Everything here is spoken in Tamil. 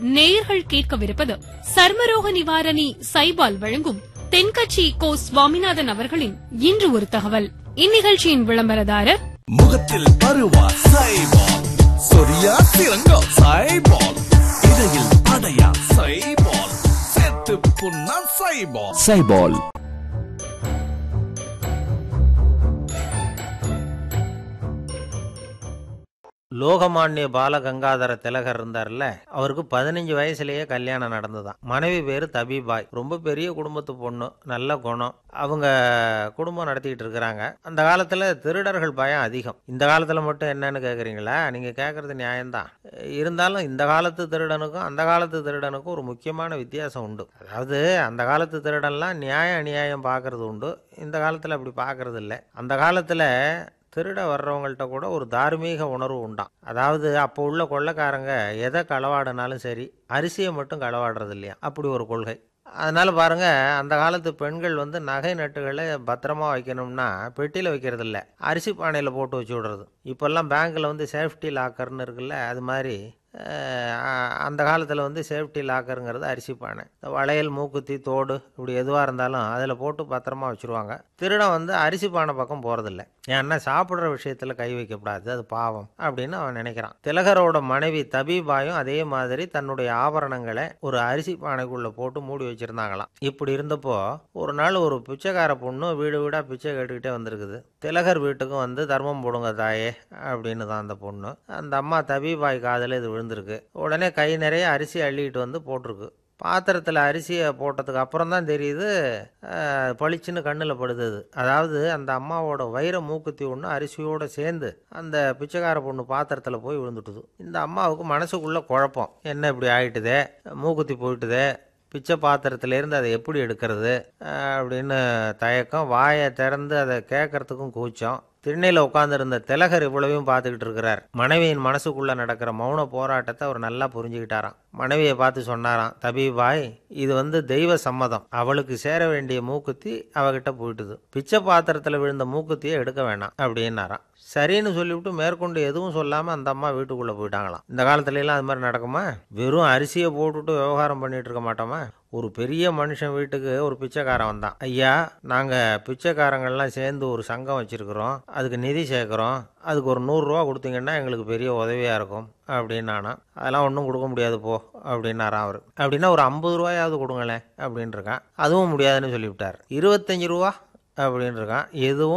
நேயர்கள் கேட்கவிருப்பது சர்மரோக நிவாரணி சைபால் வழங்கும் தென்கட்சி கோ சுவாமிநாதன் அவர்களின் இன்று ஒரு தகவல் இந்நிகழ்ச்சியின் விளம்பரதாரர் முகத்தில் பருவா சைபால் சொரியா சிறங்கா சைபால் இடையில் அடையா சைபால் செத்து புண்ணா சைபால் சைபால் லோகமானிய பாலகங்காதர திலகர் இருந்தார்ல அவருக்கு பதினஞ்சு வயசுலயே கல்யாணம் நடந்ததாம் மனைவி பேரு தபிபாய் ரொம்ப பெரிய குடும்பத்து பொண்ணு நல்ல குணம் அவங்க குடும்பம் நடத்திக்கிட்டு இருக்கிறாங்க அந்த காலத்துல திருடர்கள் பயம் அதிகம் இந்த காலத்துல மட்டும் என்னன்னு கேக்குறீங்களா நீங்க கேக்குறது நியாயம்தான் இருந்தாலும் இந்த காலத்து திருடனுக்கும் அந்த காலத்து திருடனுக்கும் ஒரு முக்கியமான வித்தியாசம் உண்டு அதாவது அந்த காலத்து திருடன்லாம் நியாயம் அநியாயம் பார்க்கறது உண்டு இந்த காலத்துல அப்படி பார்க்கறது இல்லை அந்த காலத்துல திருட வர்றவங்கள்ட்ட கூட ஒரு தார்மீக உணர்வு உண்டாம் அதாவது அப்போ உள்ள கொள்ளைக்காரங்க எதை களவாடினாலும் சரி அரிசியை மட்டும் களவாடுறது இல்லையா அப்படி ஒரு கொள்கை அதனால பாருங்க அந்த காலத்து பெண்கள் வந்து நகை நட்டுகளை பத்திரமா வைக்கணும்னா பெட்டியில் வைக்கிறது இல்ல அரிசி பானையில் போட்டு வச்சு விடுறது இப்போல்லாம் பேங்க்கில் வந்து சேஃப்டி லாக்கர்னு இருக்குல்ல அது மாதிரி அஹ், அந்த காலத்தில் வந்து சேஃப்டி லாக்கருங்கிறது அரிசி பானை இந்த வளையல் மூக்குத்தி தோடு இப்படி எதுவாக இருந்தாலும் அதில் போட்டு பத்திரமா வச்சுருவாங்க திருடன் வந்து அரிசி பானை பக்கம் போகிறதில்ல ஏன்னா சாப்பிட்ற விஷயத்தில் கை வைக்கக்கூடாது அது பாவம் அப்படின்னு அவன் நினைக்கிறான் திலகரோட மனைவி தபீபாயும் அதே மாதிரி தன்னுடைய ஆபரணங்களை ஒரு அரிசி பானைக்குள்ளே போட்டு மூடி வச்சுருந்தாங்களாம் இப்படி இருந்தப்போ ஒரு நாள் ஒரு பிச்சைக்கார பொண்ணு வீடு வீடாக பிச்சை கேட்டுக்கிட்டே வந்திருக்குது திலகர் வீட்டுக்கும் வந்து தர்மம் போடுங்க தாயே அப்படின்னு தான் அந்த பொண்ணு அந்த அம்மா தபீபாய் காதில் இது விழுந்திருக்கு உடனே கை நிறைய அரிசி அள்ளிட்டு வந்து போட்டிருக்கு பாத்திரத்தில் அரிசியை போட்டதுக்கு அப்புறம் தான் தெரியுது அஹ், பளிச்சுன்னு கண்ணில் படுது அது. அதாவது அந்த அம்மாவோட வைர மூக்குத்தி ஒன்று அரிசியோடு சேர்ந்து அந்த பிச்சைக்கார பொண்ணு பாத்திரத்தில் போய் விழுந்துட்டுது இந்த அம்மாவுக்கு மனசுக்குள்ள குழப்பம் என்ன இப்படி ஆயிட்டுதே மூக்குத்தி போயிட்டுதே பிச்சை பாத்திரத்திலேருந்து அதை எப்படி எடுக்கிறது அஹ், அப்படின்னு தயக்கம் வாயை திறந்து அதை கேட்கறதுக்கும் கூச்சம் திருநெல்வேலியில் உட்காந்துருந்த திலகர் இவ்வளவையும் பார்த்துக்கிட்டு இருக்கிறார் மனைவியின் மனசுக்குள்ள நடக்கிற மௌன போராட்டத்தை அவர் நல்லா புரிஞ்சுக்கிட்டாராம் மனைவியை பார்த்து சொன்னாராம் தபீபாய் இது வந்து தெய்வ சம்மதம் அவளுக்கு சேர வேண்டிய மூக்குத்தி அவகிட்ட போயிட்டுது பிச்சை பாத்திரத்தில் விழுந்த மூக்குத்தியை எடுக்க வேணாம் அப்படின்னாராம் சரின்னு சொல்லிவிட்டு மேற்கொண்டு எதுவும் சொல்லாம அந்த அம்மா வீட்டுக்குள்ள போயிட்டாங்களாம் இந்த காலத்துல எல்லாம் அது மாதிரி நடக்குமா வெறும் அரிசியை போட்டுட்டு விவகாரம் பண்ணிட்டு இருக்க மாட்டோமா ஒரு பெரிய மனுஷன் வீட்டுக்கு ஒரு பிச்சைக்காரன் வந்தான் ஐயா நாங்க பிச்சைக்காரங்கள்லாம் சேர்ந்து ஒரு சங்கம் வச்சிருக்கிறோம் அதுக்கு நிதி சேர்க்குறோம் அதுக்கு ஒரு நூறுரூவா கொடுத்தீங்கன்னா எங்களுக்கு பெரிய உதவியா இருக்கும் அப்படின்னானா அதெல்லாம் ஒன்றும் கொடுக்க முடியாது போ அப்படின்னாராம் அவர் அப்படின்னா ஒரு ஐம்பது ரூபாயாவது கொடுங்களேன் அப்படின்னு இருக்கான் அதுவும் முடியாதுன்னு சொல்லிவிட்டார் இருபத்தஞ்சு ரூபா அப்படின்னு இருக்கான் எதுவும்